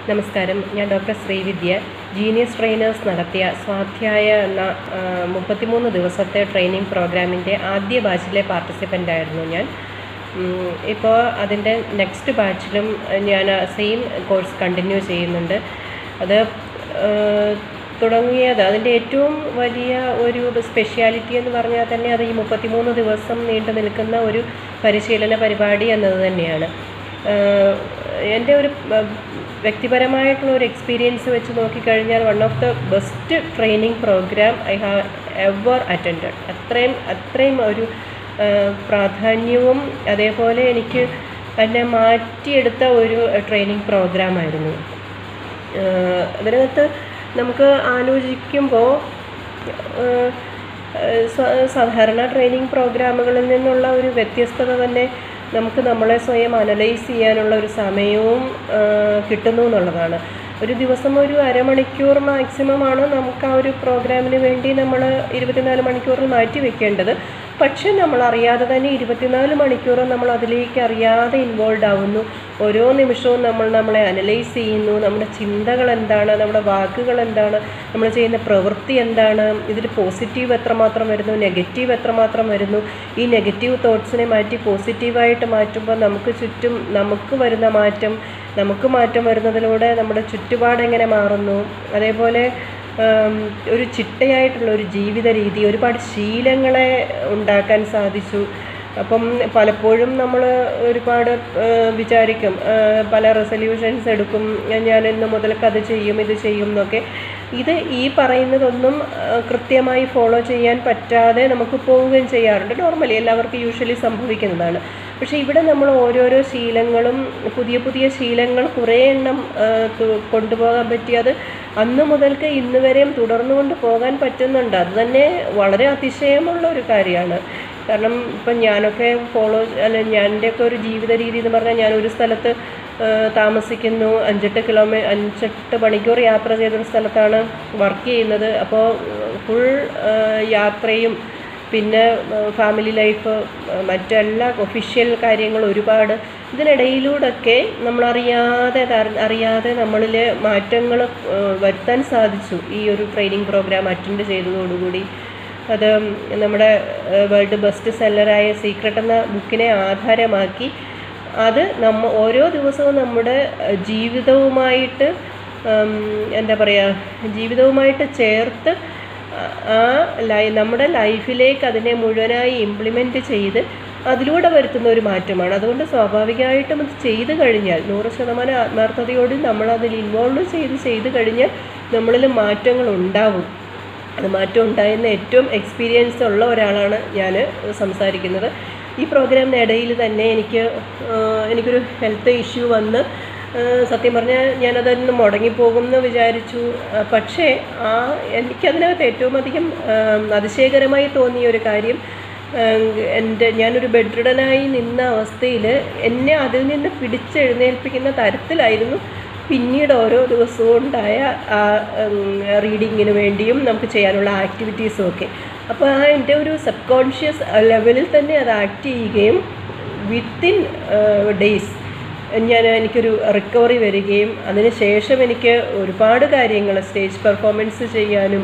നമസ്കാരം ഞാൻ doctor Srividya genius trainers നടത്തിയ സ്വാധ്യായ എന്ന ആ, മുപ്പത്തിമൂന്ന് ദിവസത്തെ ട്രെയിനിങ് പ്രോഗ്രാമിൻ്റെ ആദ്യ ബാച്ചിലെ പാർട്ടിസിപ്പൻ്റ് ആയിരുന്നു ഞാൻ ഉം, ഇപ്പോൾ അതിൻ്റെ നെക്സ്റ്റ് ബാച്ചിലും ഞാൻ സെയിം കോഴ്സ് കണ്ടിന്യൂ ചെയ്യുന്നുണ്ട് അത് ആ, തുടങ്ങിയത് അതിൻ്റെ ഏറ്റവും വലിയ ഒരു സ്പെഷ്യാലിറ്റി എന്ന് പറഞ്ഞാൽ തന്നെ അത് ഈ മുപ്പത്തിമൂന്ന് ദിവസം നീണ്ടു നിൽക്കുന്ന ഒരു പരിശീലന പരിപാടി എന്നത് തന്നെയാണ് ആഹ് എൻ്റെ ഒരു ബ- വ്യക്തിപരമായിട്ടുള്ള ഒരു എക്സ്പീരിയൻസ് വെച്ച് നോക്കിക്കഴിഞ്ഞാൽ one of the best training programme I have ever attend അത്രയും അത്രയും ഒരു ആഹ് പ്രാധാന്യവും അതേപോലെ എനിക്ക് എന്നെ മാറ്റിയെടുത്ത ഒരു ട്രെയിനിങ് പ്രോഗ്രാമായിരുന്നു ആഹ് അതിനകത്ത് നമുക്ക് ആലോചിക്കുമ്പോൾ ആഹ് സ്വ- സാധാരണ ട്രെയിനിങ് പ്രോഗ്രാമുകളിൽ നിന്നുള്ള ഒരു വ്യത്യസ്തത തന്നെ നമുക്ക് നമ്മളെ സ്വയം അനലൈസ് ചെയ്യാനുള്ള ഒരു സമയവും ആഹ് കിട്ടുന്നു എന്നുള്ളതാണ് ഒരു ദിവസം ഒരു അരമണിക്കൂർ മാക്സിമമാണ് നമുക്ക് ആ ഒരു പ്രോഗ്രാമിന് വേണ്ടി നമ്മൾ ഇരുപത്തിനാല് മണിക്കൂറിൽ മാറ്റി വെക്കേണ്ടത് പക്ഷെ നമ്മൾ അറിയാതെ തന്നെ ഇരുപത്തിനാല് മണിക്കൂർ നമ്മൾ അതിലേക്ക് അറിയാതെ ഇൻവോൾവ് ആവുന്നു ഓരോ നിമിഷവും നമ്മൾ നമ്മളെ അനലൈസ് ചെയ്യുന്നു നമ്മുടെ ചിന്തകൾ എന്താണ് നമ്മുടെ വാക്കുകൾ എന്താണ് നമ്മൾ ചെയ്യുന്ന പ്രവൃത്തി എന്താണ് ഇതിൽ പോസിറ്റീവ് എത്രമാത്രം വരുന്നു നെഗറ്റീവ് എത്രമാത്രം വരുന്നു ഈ നെഗറ്റീവ് തോട്ട്സിനെ മാറ്റി പോസിറ്റീവായിട്ട് മാറ്റുമ്പോൾ നമുക്ക് ചുറ്റും നമുക്ക് വരുന്ന മാറ്റം നമുക്ക് മാറ്റം വരുന്നതിലൂടെ നമ്മുടെ ചുറ്റുപാട് എങ്ങനെ മാറുന്നു അതേപോലെ ഉം, ഒരു ചിട്ടയായിട്ടുള്ള ഒരു ജീവിത രീതി ഒരുപാട് ശീലങ്ങളെ ഉണ്ടാക്കാൻ സാധിച്ചു അപ്പം പലപ്പോഴും നമ്മൾ ഒരുപാട് ഏഹ്, വിചാരിക്കും ഏഹ്, പല റെസൊല്യൂഷൻസ് എടുക്കും ഞാൻ ഇന്ന് മുതൽക്ക് അത് ചെയ്യും ഇത് ചെയ്യും എന്നൊക്കെ ഇത് ഈ പറയുന്നതൊന്നും ഏഹ്, കൃത്യമായി ഫോളോ ചെയ്യാൻ പറ്റാതെ നമുക്ക് പോവുകയും ചെയ്യാറുണ്ട് നോർമലി എല്ലാവർക്കും യൂഷ്വലി സംഭവിക്കുന്നതാണ് പക്ഷേ ഇവിടെ നമ്മൾ ഓരോരോ ശീലങ്ങളും പുതിയ പുതിയ ശീലങ്ങൾ കുറേ എണ്ണം ഏഹ്, തു- കൊണ്ടുപോകാൻ പറ്റിയത് അന്ന് മുതൽക്ക് ഇന്ന് വരെയും തുടർന്നു കൊണ്ട് പോകാൻ പറ്റുന്നുണ്ട് അത് തന്നെ വളരെ അതിശയമുള്ള ഒരു കാര്യമാണ് കാരണം ഇപ്പം ഞാനൊക്കെ ഫോളോ അല്ല ഞാൻ എൻ്റെയൊക്കെ ഒരു ജീവിത രീതി എന്ന് പറഞ്ഞാൽ ഞാൻ ഒരു സ്ഥലത്ത് ആ, താമസിക്കുന്നു അഞ്ചെട്ട് കിലോമീ അഞ്ചെട്ട് മണിക്കൂർ യാത്ര ചെയ്തൊരു സ്ഥലത്താണ് വർക്ക് ചെയ്യുന്നത് അപ്പോൾ ഫുൾ യാത്രയും പിന്നെ ഫാമിലി ലൈഫ് മറ്റെല്ലാ ഒഫീഷ്യൽ കാര്യങ്ങൾ ഒരുപാട് ഇതിനിടയിലൂടെയൊക്കെ നമ്മളറിയാതെ അത് അറിയാതെ നമ്മളിൽ മാറ്റങ്ങൾ വരുത്താൻ സാധിച്ചു ഈ ഒരു ട്രെയിനിങ് പ്രോഗ്രാം അറ്റൻഡ് ചെയ്തതോടുകൂടി അത് നമ്മുടെ വേൾഡ് ബെസ്റ്റ് സെല്ലറായ സീക്രട്ട് എന്ന ബുക്കിനെ ആധാരമാക്കി അത് നമ്മ ഓരോ ദിവസവും നമ്മുടെ ഏഹ്, ജീവിതവുമായിട്ട് ഉം, എന്താ പറയുക ജീവിതവുമായിട്ട് ചേർത്ത് ആ- ആ ലൈ നമ്മുടെ ലൈഫിലേക്ക് അതിനെ മുഴുവനായി ഇംപ്ലിമെൻറ്റ് ചെയ്ത് അതിലൂടെ വരുത്തുന്ന ഒരു മാറ്റമാണ് അതുകൊണ്ട് സ്വാഭാവികമായിട്ടും അത് ചെയ്തു കഴിഞ്ഞാൽ നൂറ് ശതമാനം ആത്മാർത്ഥതയോട് നമ്മൾ അതിൽ ഇൻവോൾവ് ചെയ്ത് ചെയ്തു കഴിഞ്ഞാൽ നമ്മളിൽ മാറ്റങ്ങൾ ഉണ്ടാവും അത് മാറ്റം ഉണ്ടായെന്ന ഏറ്റവും എക്സ്പീരിയൻസ് ഉള്ള ഒരാളാണ് ഞാൻ സംസാരിക്കുന്നത് ഈ പ്രോഗ്രാമിന് ഇടയിൽ തന്നെ എനിക്ക് ആഹ്, എനിക്കൊരു ഹെൽത്ത് ഇഷ്യൂ വന്ന് ആഹ്, സത്യം പറഞ്ഞാൽ ഞാനതൊന്ന് മുടങ്ങിപ്പോകും എന്ന് വിചാരിച്ചു ആഹ്, പക്ഷേ ആ എനിക്കതിനകത്ത് ഏറ്റവും അധികം ആഹ്, അതിശയകരമായി തോന്നിയ ഒരു കാര്യം ആഹ്, എൻ്റെ ഞാനൊരു ബെഡ്രിഡനായി നിന്ന അവസ്ഥയിൽ എന്നെ അതിൽ നിന്ന് പിടിച്ചെഴുന്നേൽപ്പിക്കുന്ന തരത്തിലായിരുന്നു പിന്നീട് ഓരോ ദിവസവും ഉണ്ടായ ആ റീഡിങ്ങിന് വേണ്ടിയും നമുക്ക് ചെയ്യാനുള്ള ആക്ടിവിറ്റീസും ഒക്കെ അപ്പോൾ ആ എൻ്റെ ഒരു സബ് കോൺഷ്യസ് ലെവലിൽ തന്നെ അത് ആക്ട് ചെയ്യുകയും വിത്തിൻ ഡേയ്സ് ഞാൻ എനിക്കൊരു റിക്കവറി വരികയും അതിനുശേഷം എനിക്ക് ഒരുപാട് കാര്യങ്ങൾ സ്റ്റേജ് പെർഫോമൻസ് ചെയ്യാനും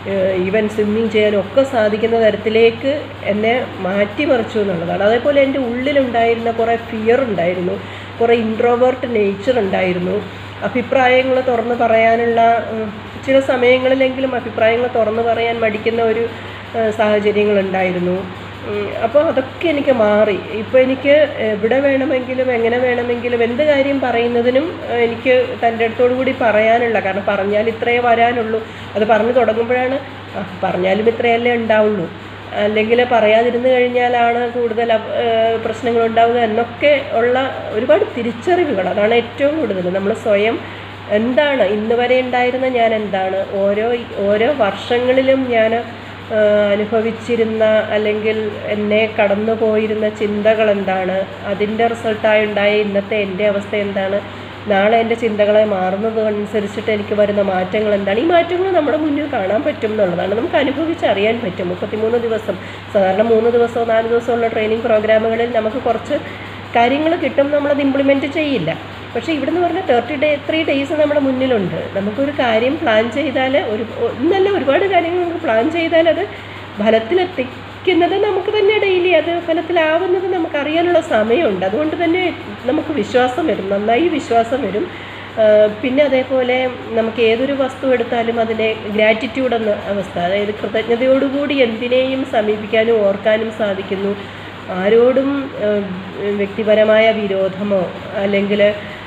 ഈവൻ സ്വിമ്മിങ് ചെയ്യാനും ഒക്കെ സാധിക്കുന്ന തരത്തിലേക്ക് എന്നെ മാറ്റിമറിച്ചു എന്നുള്ളതാണ് അതേപോലെ എൻ്റെ ഉള്ളിലുണ്ടായിരുന്ന കുറേ ഫിയർ ഉണ്ടായിരുന്നു കുറേ ഇൻട്രോവേർട്ട് നേച്ചർ ഉണ്ടായിരുന്നു അഭിപ്രായങ്ങൾ തുറന്ന് പറയാനുള്ള ഉം, ചില സമയങ്ങളിലെങ്കിലും അഭിപ്രായങ്ങൾ തുറന്ന് പറയാൻ മടിക്കുന്ന ഒരു ഏഹ്, സാഹചര്യങ്ങളുണ്ടായിരുന്നു ഉം, അപ്പോൾ അതൊക്കെ എനിക്ക് മാറി ഇപ്പോൾ എനിക്ക് എവിടെ വേണമെങ്കിലും എങ്ങനെ വേണമെങ്കിലും എന്ത് കാര്യം പറയുന്നതിനും ഏഹ്, എനിക്ക് തൻ്റെ അടുത്തോടു കൂടി പറയാനുള്ള കാരണം പറഞ്ഞാൽ ഇത്രയേ വരാനുള്ളൂ അത് പറഞ്ഞു തുടങ്ങുമ്പോഴാണ് "ആ, പറഞ്ഞാലും ഇത്രയല്ലേ ഉണ്ടാവുള്ളൂ അല്ലെങ്കിൽ പറയാതിരുന്നു കഴിഞ്ഞാലാണ് കൂടുതൽ അപ- ഏഹ് പ്രശ്നങ്ങൾ ഉണ്ടാവുക എന്നൊക്കെ ഉള്ള ഒരുപാട് തിരിച്ചറിവുകൾ അതാണ് ഏറ്റവും കൂടുതൽ നമ്മൾ സ്വയം എന്താണ് ഇന്ന് വരെ ഉണ്ടായിരുന്ന ഞാൻ എന്താണ് ഓരോ ഓരോ വർഷങ്ങളിലും ഞാൻ ഏഹ് അനുഭവിച്ചിരുന്ന അല്ലെങ്കിൽ എന്നെ കടന്നു പോയിരുന്ന ചിന്തകൾ എന്താണ് അതിൻ്റെ റിസൾട്ടായി ഉണ്ടായ ഇന്നത്തെ എൻ്റെ അവസ്ഥ എന്താണ് നാളെ എൻ്റെ ചിന്തകളെ മാറുന്നത് അനുസരിച്ചിട്ട് എനിക്ക് വരുന്ന മാറ്റങ്ങൾ എന്താണ് ഈ മാറ്റങ്ങൾ നമ്മുടെ മുന്നിൽ കാണാൻ പറ്റും എന്നുള്ളതാണ് നമുക്ക് അനുഭവിച്ചറിയാൻ പറ്റും മുപ്പത്തിമൂന്ന് ദിവസം സാധാരണ മൂന്ന് ദിവസമോ നാല് ദിവസമോ ഉള്ള ട്രെയിനിങ് പ്രോഗ്രാമുകളിൽ നമുക്ക് കുറച്ച് കാര്യങ്ങൾ കിട്ടും നമ്മളത് ഇംപ്ലിമെൻറ്റ് ചെയ്യില്ല പക്ഷേ ഇവിടുന്ന് പറഞ്ഞാൽ തേർട്ടി ഡേ ത്രീ ഡേയ്സ് നമ്മുടെ മുന്നിലുണ്ട് നമുക്കൊരു കാര്യം പ്ലാൻ ചെയ്താൽ ഒരു ഒന്നല്ല ഒരുപാട് കാര്യങ്ങൾ നമുക്ക് പ്ലാൻ ചെയ്താൽ അത് ഫലത്തിലെത്തിക്കുന്നത് നമുക്ക് തന്നെ ഡെയിലി അത് ഫലത്തിലാവുന്നത് നമുക്കറിയാനുള്ള സമയമുണ്ട് അതുകൊണ്ട് തന്നെ നമുക്ക് വിശ്വാസം വരും നന്നായി വിശ്വാസം വരും ആ, പിന്നെ അതേപോലെ നമുക്ക് ഏതൊരു വസ്തു എടുത്താലും അതിനെ ഗ്രാറ്റിറ്റ്യൂഡ് എന്ന അവസ്ഥ അതായത് കൃതജ്ഞതയോടുകൂടി എന്തിനേയും സമീപിക്കാനും ഓർക്കാനും സാധിക്കുന്നു ആരോടും ഉം, വ്യക്തിപരമായ വിരോധമോ അല്ലെങ്കിൽ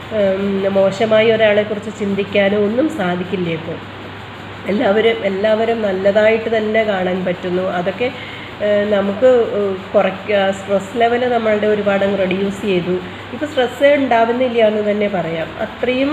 മോശമായി ഒരാളെക്കുറിച്ച് ചിന്തിക്കാനോ ഒന്നും സാധിക്കില്ല ഇപ്പോൾ എല്ലാവരും എല്ലാവരും നല്ലതായിട്ട് തന്നെ കാണാൻ പറ്റുന്നു അതൊക്കെ ഏഹ്, നമുക്ക് കുറയ്ക്കുക സ്ട്രെസ് ലെവൽ നമ്മളുടെ ഒരുപാട് അങ്ങ് റെഡ്യൂസ് ചെയ്തു ഇപ്പോൾ സ്ട്രെസ്സേ ഉണ്ടാവുന്നില്ല എന്ന് തന്നെ പറയാം അത്രയും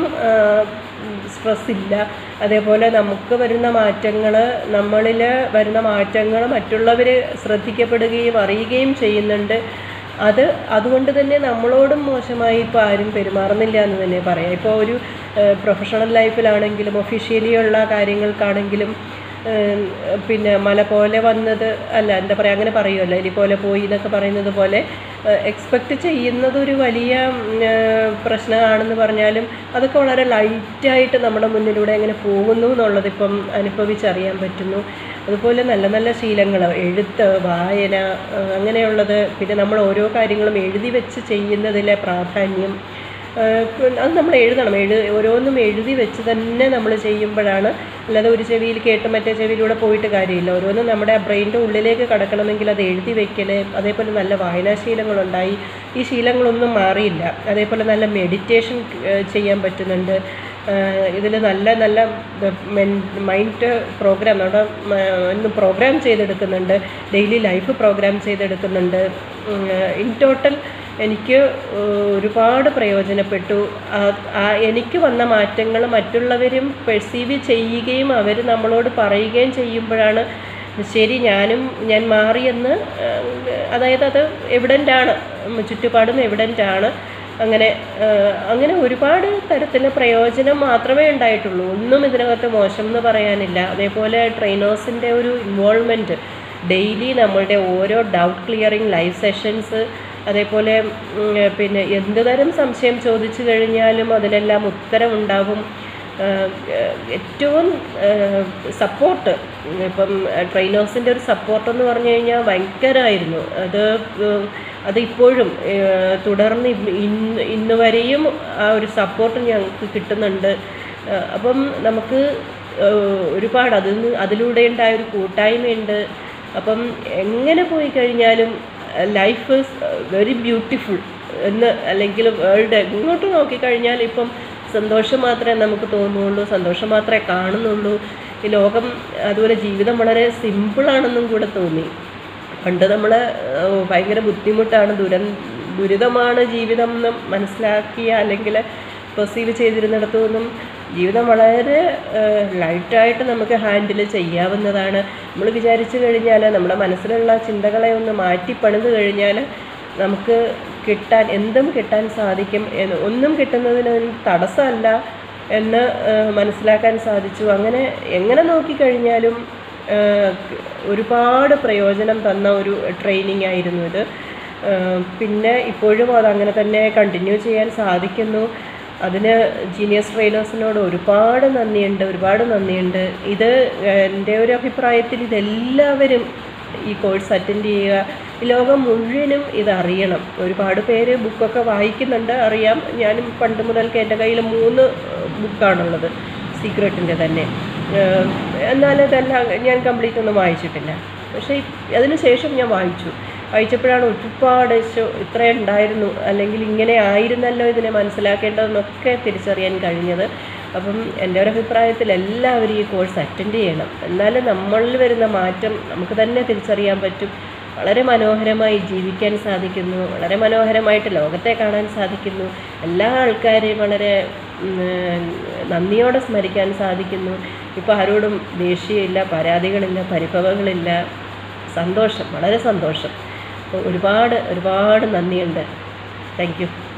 സ്ട്രെസ് ഇല്ല അതേപോലെ നമുക്ക് വരുന്ന മാറ്റങ്ങൾ നമ്മളിൽ വരുന്ന മാറ്റങ്ങൾ മറ്റുള്ളവർ ശ്രദ്ധിക്കപ്പെടുകയും അറിയുകയും ചെയ്യുന്നുണ്ട് അത് അതുകൊണ്ട് തന്നെ നമ്മളോടും മോശമായി ഇപ്പോൾ ആരും പെരുമാറുന്നില്ല എന്ന് തന്നെ പറയാം ഇപ്പോൾ ഒരു പ്രൊഫഷണൽ ലൈഫിലാണെങ്കിലും ഒഫീഷ്യലി ഉള്ള കാര്യങ്ങൾക്കാണെങ്കിലും ഏം, പിന്നെ മല പോലെ വന്നത് അല്ല എന്താ പറയുക അങ്ങനെ പറയുമല്ലോ എലി പോലെ പോയി എന്നൊക്കെ പറയുന്നത് പോലെ എക്സ്പെക്റ്റ് ചെയ്യുന്നത് ഒരു വലിയ ഉം, ഏർ, പ്രശ്നമാണെന്ന് പറഞ്ഞാലും അതൊക്കെ വളരെ ലൈറ്റായിട്ട് നമ്മുടെ മുന്നിലൂടെ എങ്ങനെ പോകുന്നു എന്നുള്ളത് ഇപ്പം അനുഭവിച്ചറിയാൻ പറ്റുന്നു അതുപോലെ നല്ല നല്ല ശീലങ്ങൾ എഴുത്ത് വായന ഏർ, അങ്ങനെയുള്ളത് പിന്നെ നമ്മൾ ഓരോ കാര്യങ്ങളും എഴുതി വെച്ച് ചെയ്യുന്നതിലെ പ്രാധാന്യം ഏഹ് പിന്നെ അത് നമ്മൾ എഴുതണം എഴു ഓരോന്നും എഴുതി വെച്ച് തന്നെ നമ്മൾ ചെയ്യുമ്പോഴാണ് അല്ലാതെ ഒരു ചെവിയിൽ കേട്ട് മറ്റേ ചെവിയിലൂടെ പോയിട്ട് കാര്യമില്ല ഓരോന്നും നമ്മുടെ ബ്രെയിൻ്റെ ഉള്ളിലേക്ക് കടക്കണമെങ്കിൽ അത് എഴുതി വെക്കൽ അതേപോലെ നല്ല വായനാശീലങ്ങളുണ്ടായി ഈ ശീലങ്ങളൊന്നും മാറിയില്ല അതേപോലെ നല്ല മെഡിറ്റേഷൻ ചെയ്യാൻ പറ്റുന്നുണ്ട് ഇതിൽ നല്ല നല്ല മൈൻഡ് പ്രോഗ്രാം നമ്മുടെ ഇന്ന് പ്രോഗ്രാം ചെയ്തെടുക്കുന്നുണ്ട് ഡെയിലി ലൈഫ് പ്രോഗ്രാം ചെയ്തെടുക്കുന്നുണ്ട് ഇൻ ടോട്ടൽ എനിക്ക് ഏഹ്, ഒരുപാട് പ്രയോജനപ്പെട്ടു ആ- ആ എനിക്ക് വന്ന മാറ്റങ്ങൾ മറ്റുള്ളവരും പെർസീവ് ചെയ്യുകയും അവർ നമ്മളോട് പറയുകയും ചെയ്യുമ്പോഴാണ് ശരി ഞാനും ഞാൻ മാറിയെന്ന് ഏഹ്, അതായത് അത് എവിഡൻ്റ് ആണ് ഉം, ചുറ്റുപാടും എവിഡൻ്റ് ആണ് അങ്ങനെ ഏഹ്, അങ്ങനെ ഒരുപാട് തരത്തിൽ പ്രയോജനം മാത്രമേ ഉണ്ടായിട്ടുള്ളൂ ഒന്നും ഇതിനകത്ത് മോശം എന്ന് പറയാനില്ല അതേപോലെ ട്രെയിനേഴ്സിൻ്റെ ഒരു ഇൻവോൾവ്മെൻറ്റ് ഡെയിലി നമ്മളുടെ ഓരോ ഡൗട്ട് ക്ലിയറിങ് ലൈവ് സെഷൻസ് അതേപോലെ ഉം, പിന്നെ എന്ത് തരം സംശയം ചോദിച്ചു കഴിഞ്ഞാലും അതിനെല്ലാം ഉത്തരമുണ്ടാവും ആഹ് ഏറ്റവും സപ്പോർട്ട് ഇപ്പം ട്രെയിനേഴ്സിൻ്റെ ഒരു സപ്പോർട്ട് എന്ന് പറഞ്ഞു കഴിഞ്ഞാൽ ഭയങ്കരമായിരുന്നു അത് ഉം, അത് ഇപ്പോഴും ഏഹ്, തുടർന്ന് ഇന്ന് ഇന്ന് ഇന്ന് വരെയും ആ ഒരു സപ്പോർട്ട് ഞങ്ങൾക്ക് കിട്ടുന്നുണ്ട് ആഹ് അപ്പം നമുക്ക് ഏഹ്, ഒരുപാട് അതിൽ നിന്ന് അതിലൂടെ ഉണ്ടായ ഒരു കൂട്ടായ്മയുണ്ട് അപ്പം എങ്ങനെ പോയി കഴിഞ്ഞാലും ലൈഫ് വെരി ബ്യൂട്ടിഫുൾ എന്ന് അല്ലെങ്കിൽ വേൾഡ് എങ്ങോട്ട് നോക്കിക്കഴിഞ്ഞാൽ ഇപ്പം സന്തോഷം മാത്രമേ നമുക്ക് തോന്നുള്ളൂ സന്തോഷം മാത്രമേ കാണുന്നുള്ളൂ ഈ ലോകം അതുപോലെ ജീവിതം വളരെ സിമ്പിളാണെന്നും കൂടെ തോന്നി പണ്ട് നമ്മൾ ഭയങ്കര ബുദ്ധിമുട്ടാണ് ദുരൻ ദുരിതമാണ് ജീവിതം എന്ന് മനസ്സിലാക്കിയ അല്ലെങ്കിൽ പെർസീവ് ചെയ്തിരുന്നിടത്തു നിന്നും ജീവിതം വളരെ ലൈറ്റായിട്ട് നമുക്ക് ഹാൻഡിൽ ചെയ്യാവുന്നതാണ് നമ്മൾ വിചാരിച്ചു കഴിഞ്ഞാൽ നമ്മുടെ മനസ്സിലുള്ള ചിന്തകളെ ഒന്ന് മാറ്റി പണിത് കഴിഞ്ഞാൽ നമുക്ക് കിട്ടാൻ എന്തും കിട്ടാൻ സാധിക്കും എന്ന് ഒന്നും കിട്ടുന്നതിന് ഒരു തടസ്സമല്ല എന്ന് ഏഹ്, മനസ്സിലാക്കാൻ സാധിച്ചു അങ്ങനെ എങ്ങനെ നോക്കിക്കഴിഞ്ഞാലും ഏഹ്, ഒരുപാട് പ്രയോജനം തന്ന ഒരു ട്രെയിനിങ് ആയിരുന്നു ഇത് ഏഹ്, പിന്നെ ഇപ്പോഴും അത് അങ്ങനെ തന്നെ കണ്ടിന്യൂ ചെയ്യാൻ സാധിക്കുന്നു അതിന് ജീനിയസ് ട്രെയിനേഴ്സിനോട് ഒരുപാട് നന്ദിയുണ്ട് ഒരുപാട് നന്ദിയുണ്ട് ഇത് എൻ്റെ ഒരു അഭിപ്രായത്തിൽ ഇതെല്ലാവരും ഈ കോഴ്സ് അറ്റൻഡ് ചെയ്യുക ഈ ലോകം മുഴുവനും ഇത് ഒരുപാട് പേര് ബുക്കൊക്കെ വായിക്കുന്നുണ്ട് അറിയാം ഞാനും പണ്ട് മുതൽക്ക് എൻ്റെ കയ്യിൽ മൂന്ന് ബുക്കാണുള്ളത് സീക്രട്ടിൻ്റെ തന്നെ ഏഹ് എന്നാൽ ഇതെല്ലാം ഞാൻ കംപ്ലീറ്റ് ഒന്നും വായിച്ചിട്ടില്ല പക്ഷേ അതിന് ശേഷം ഞാൻ വായിച്ചു വായിച്ചപ്പോഴാണ് ഒരുപാട് ശോ ഇത്ര ഉണ്ടായിരുന്നു അല്ലെങ്കിൽ ഇങ്ങനെ ആയിരുന്നല്ലോ ഇതിനെ മനസ്സിലാക്കേണ്ടതെന്നൊക്കെ തിരിച്ചറിയാൻ കഴിഞ്ഞത് അപ്പം എൻ്റെ ഒരു അഭിപ്രായത്തിൽ എല്ലാവരും ഈ കോഴ്സ് അറ്റൻഡ് ചെയ്യണം എന്നാലും നമ്മളിൽ വരുന്ന മാറ്റം നമുക്ക് തന്നെ തിരിച്ചറിയാൻ പറ്റും വളരെ മനോഹരമായി ജീവിക്കാൻ സാധിക്കുന്നു വളരെ മനോഹരമായിട്ട് ലോകത്തെ കാണാൻ സാധിക്കുന്നു എല്ലാ ആൾക്കാരെയും വളരെ ഉം, നന്ദിയോടെ സ്മരിക്കാൻ സാധിക്കുന്നു ഇപ്പോൾ ആരോടും ദേഷ്യമില്ല പരാതികളില്ല പരിഭവങ്ങളില്ല സന്തോഷം വളരെ സന്തോഷം ഒരുപാട് ഒരുപാട് നന്ദിയുണ്ട് താങ്ക് യു